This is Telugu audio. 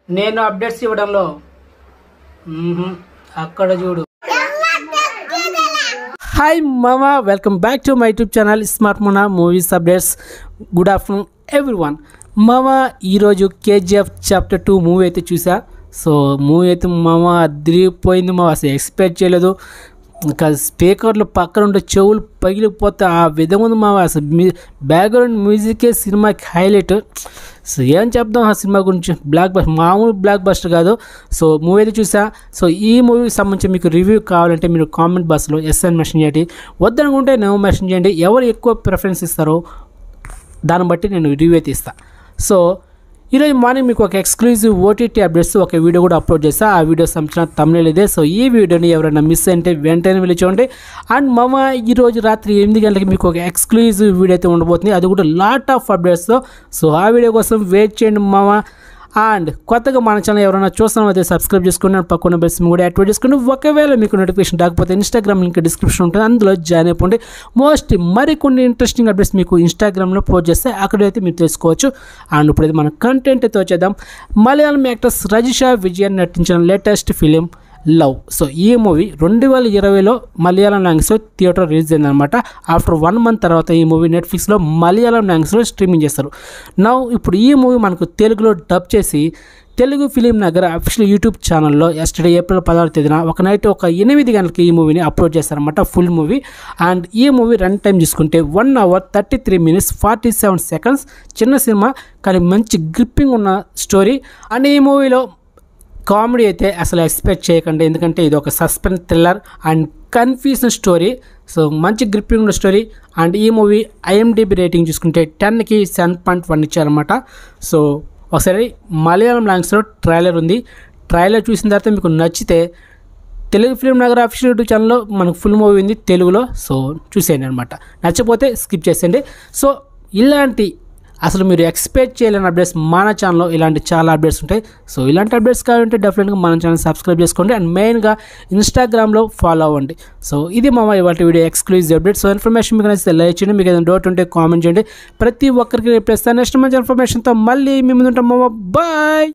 నేను అప్డేట్స్ ఇవ్వడంలో మ్మ్హ్మ్. అక్కడ చూడు హాయ్ మామా welcome back to my YouTube channel smart Mona movies updates good afternoon everyone మామా ఈరోజు కేజీఎఫ్ చాప్టర్ టూ మూవీ అయితే చూసా సో మూవీ అయితే మామ అదిరిపోయింది మా అసలు ఎక్స్పెక్ట్ చేయలేదు ఇంకా స్పీకర్లు పక్కన ఉండే చెవులు పగిలిపోతే ఆ విధంగా ఉంది మా అసలు మీ బ్యాక్గ్రౌండ్ మ్యూజికే సినిమాకి హైలైట్ సో ఏం చెప్దాం ఆ సినిమా గురించి బ్లాక్ బస్టర్ మామూలు బ్లాక్ బస్టర్ కాదు సో మూవీ అయితే చూసా సో ఈ మూవీకి సంబంధించి మీకు రివ్యూ కావాలంటే మీరు కామెంట్ బాక్స్లో ఎస్ఎన్ మెన్షన్ చేయండి వద్దనుకుంటే నో మెన్షన్ చేయండి ఎవరు ఎక్కువ ప్రిఫరెన్స్ ఇస్తారో దాన్ని బట్టి నేను రివ్యూ అయితే ఇస్తా సో ఈరోజు మార్నింగ్ మీకు ఒక ఎక్స్క్లూజివ్ ఓటీటీ అప్డేట్స్ ఒక వీడియో కూడా అప్లోడ్ చేస్తా ఆ వీడియో సంబంధించిన తమిళ ఇదే సో ఈ వీడియోని ఎవరైనా మిస్ అంటే వెంటనే వెళ్ళి చూడండి అండ్ మమ ఈరోజు రాత్రి ఎనిమిది గంటలకి మీకు ఒక ఎక్స్క్లూజివ్ వీడియో అయితే ఉండబోతుంది అది కూడా లాట్ ఆఫ్ అప్డేట్స్తో సో ఆ వీడియో కోసం వెయిట్ చేయండి మామ అండ్ కొత్తగా మన ఛానల్ ఎవరైనా చూస్తాం అయితే సబ్స్క్రైబ్ చేసుకుని అండ్ పక్కన బెల్స్ కూడా యాక్టివేట్ చేసుకుని ఒకవేళ మీకు నోటిఫికేషన్ రాకపోతే ఇన్స్టాగ్రామ్ లింక్ డిస్క్రిప్షన్ ఉంటుంది అందులో జాయిన్ అయిపోండి మోస్ట్ మరికొన్ని ఇంట్రెస్టింగ్ అప్డేట్స్ మీకు ఇన్స్టాగ్రామ్లో పోస్ట్ చేస్తే అక్కడైతే మీరు తెలుసుకోవచ్చు అండ్ ఇప్పుడైతే మన కంటెంట్ అయితే వచ్చేద్దాం మలయాళం యాక్టర్స్ రజిషా విజయన్ నటించిన లేటెస్ట్ ఫిలిం లవ్ సో ఈ మూవీ రెండు వేల ఇరవైలో మలయాళం లాంగ్వేజ్లో థియేటర్ రిలీజ్ అయిందనమాట ఆఫ్టర్ వన్ మంత్ తర్వాత ఈ మూవీ నెట్ఫ్లిక్స్లో మలయాళం లాంగ్వేజ్లో స్ట్రీమింగ్ చేస్తారు నా ఇప్పుడు ఈ మూవీ మనకు తెలుగులో డబ్ చేసి Telugu film Nagar official YouTube ఛానల్లో ఎస్టర్డే ఏప్రిల్ పదహారు తేదీన ఒక నైట్ ఒక ఎనిమిది గంటలకి ఈ మూవీని అప్లోడ్ చేస్తారనమాట ఫుల్ మూవీ అండ్ ఈ మూవీ రన్ టైం చూసుకుంటే one hour thirty three minutes forty seven seconds చిన్న సినిమా కానీ మంచి గ్రిప్పింగ్ ఉన్న స్టోరీ అండ్ ఈ మూవీలో కామెడీ అయితే అసలు ఎక్స్పెక్ట్ చేయకండి ఎందుకంటే ఇది ఒక suspense thriller and confusion story so మంచి గ్రిప్పింగ్ ఉన్న స్టోరీ అండ్ ఈ మూవీ ఐఎండిబి రేటింగ్ చూసుకుంటే టెన్కి సెవెన్ పాయింట్ వన్ ఇచ్చారనమాట సో ఒకసారి మలయాళం లాంగ్వేజ్లో ట్రైలర్ ఉంది ట్రైలర్ చూసిన తర్వాత మీకు నచ్చితే Telugu film Nagar official YouTube ఛానల్లో మనకు ఫుల్ మూవీ ఉంది తెలుగులో సో చూసేయండి అనమాట నచ్చపోతే స్కిప్ చేసేయండి సో ఇలాంటి అసలు మీరు ఎక్స్పెక్ట్ చేయలేని అప్డేట్స్ మన ఛానల్లో ఇలాంటి చాలా అప్డేట్స్ ఉంటాయి సో ఇలాంటి అప్డేట్స్ కావాలంటే డెఫినెట్గా మన ఛానల్ సబ్స్క్రైబ్ చేసుకోండి అండ్ మెయిన్గా ఇన్స్టాగ్రామ్లో ఫాలో అవ్వండి సో ఇది మా ఇవాళ video exclusive update so information మీకు నచ్చితే లైక్ చేయండి మీకు ఏదైనా డౌట్ ఉంటే కామెంట్ చేయండి ప్రతి ఒక్కరికి రిప్లై ఇస్తాను నెక్స్ట్ మంచి ఇన్ఫర్మేషన్తో మళ్ళీ మీ ముందు ఉంటాం బాయ్